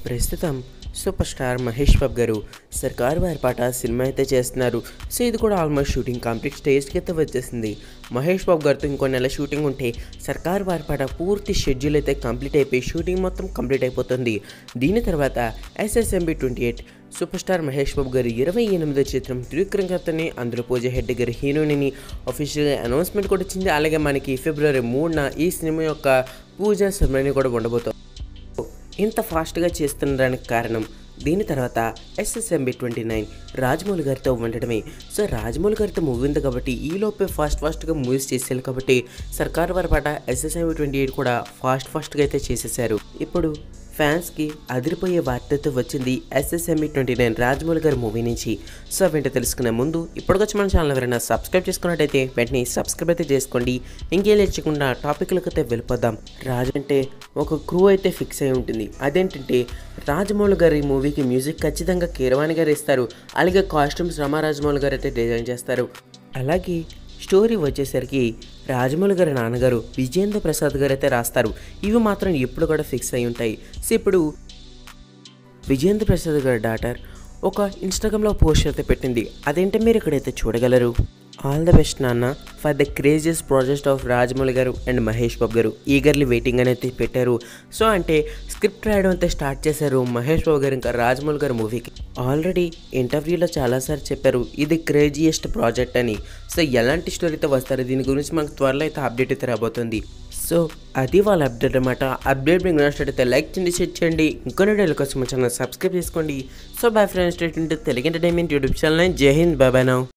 ప్రస్తుతం super star Mahesh బాబు గారు సర్కార్ వారి పాట సినిమా అయితే చేస్తున్నారు సో ఇది కూడా ఆల్మోస్ట్ షూటింగ్ కంప్లీట్ స్టేజ్కి అయితే వచ్చేసింది మహేష్ బాబు గారితో ఇంకో నెల షూటింగ్ ఉంటే సర్కార్ వారి పాట పూర్తి షెడ్యూల్ అయితే కంప్లీట్ అయిపోయి షూటింగ్ మొత్తం కంప్లీట్ అయిపోతుంది దీని తర్వాత SSMB twenty eight super star Mahesh Babu గారి ఇరవై ఎనిమిదో చిత్రం త్రివిక్రమకర్తని అందులో పూజ హెడ్ గారి హీరోయిని అఫీషియల్గా అనౌన్స్మెంట్ కూడా వచ్చింది అలాగే మనకి ఫిబ్రవరి మూడున ఈ సినిమా యొక్క పూజ సెరమనీ కూడా ఉండబోతుంది ఇంత ఫాస్ట్గా చేస్తుండడానికి కారణం దీని తర్వాత ఎస్ఎస్ఎంబి ట్వంటీ నైన్ రాజమౌళి గారితో ఉండడమే సో రాజమౌళి గారితో మూవీ ఉంది కాబట్టి ఈ లోపే ఫాస్ట్ ఫాస్ట్గా మూవీస్ చేసేయాలి కాబట్టి Sarkar Vaari Paata SSMB twenty eight కూడా ఫాస్ట్ ఫాస్ట్గా అయితే చేసేసారు ఇప్పుడు ఫ్యాన్స్కి అదిరిపోయే వార్తతో వచ్చింది ఎస్ఎస్ఎంఈ ట్వంటీ నైన్ రాజమౌళి గారి మూవీ నుంచి సో వెంట తెలుసుకునే ముందు ఇప్పటికొచ్చి మన ఛానల్ ఎవరైనా సబ్స్క్రైబ్ చేసుకున్నట్టయితే వెంటనే సబ్స్క్రైబ్ అయితే చేసుకోండి ఇంకేం లేచకుండా టాపిక్లకు అయితే వెళ్ళిపోదాం రాజు అంటే ఒక క్రూ అయితే ఫిక్స్ అయి ఉంటుంది అదేంటంటే రాజమౌళి గారి మూవీకి మ్యూజిక్ ఖచ్చితంగా కీరవాణి గారు ఇస్తారు అలాగే కాస్ట్యూమ్స్ రమా రాజమౌళి గారు అయితే డిజైన్ చేస్తారు అలాగే స్టోరీ వచ్చేసరికి రాజమౌళి గారి నాన్నగారు విజయేంద్ర ప్రసాద్ గారు అయితే రాస్తారు ఇవి మాత్రం ఎప్పుడు కూడా ఫిక్స్ అయి ఉంటాయి సో ఇప్పుడు విజయేంద్ర ప్రసాద్ గారి డాటర్ ఒక ఇన్స్టాగ్రామ్లో పోస్ట్ అయితే పెట్టింది అదేంటే మీరు ఇక్కడైతే చూడగలరు ఆల్ ద బెస్ట్ నాన్న for the craziest project of Rajamouli గారు అండ్ మహేష్ బాబు గారు ఈగర్లీ వెయిటింగ్ అని అయితే పెట్టారు సో అంటే స్క్రిప్ట్ రాయడం అయితే స్టార్ట్ చేశారు మహేష్ బాబు గారు ఇంకా రాజమౌళి గారి మూవీకి ఆల్రెడీ ఇంటర్వ్యూలో చాలాసార్లు చెప్పారు ఇది క్రేజియస్ట్ ప్రాజెక్ట్ అని సో ఎలాంటి స్టోరీతో వస్తారు దీని గురించి మనకు త్వరలో అయితే అప్డేట్ అయితే రాబోతుంది సో అది వాళ్ళ అప్డేట్ అనమాట అప్డేట్ మీకు నచ్చినట్టయితే లైక్ చేయండి షేర్ చేయండి ఇంకొన్ని డైల్ కోసం ఛానల్ సబ్స్క్రైబ్ చేసుకోండి so bye friends Telugu entertainment YouTube channel జై హింద్ బాబాయ్ నౌ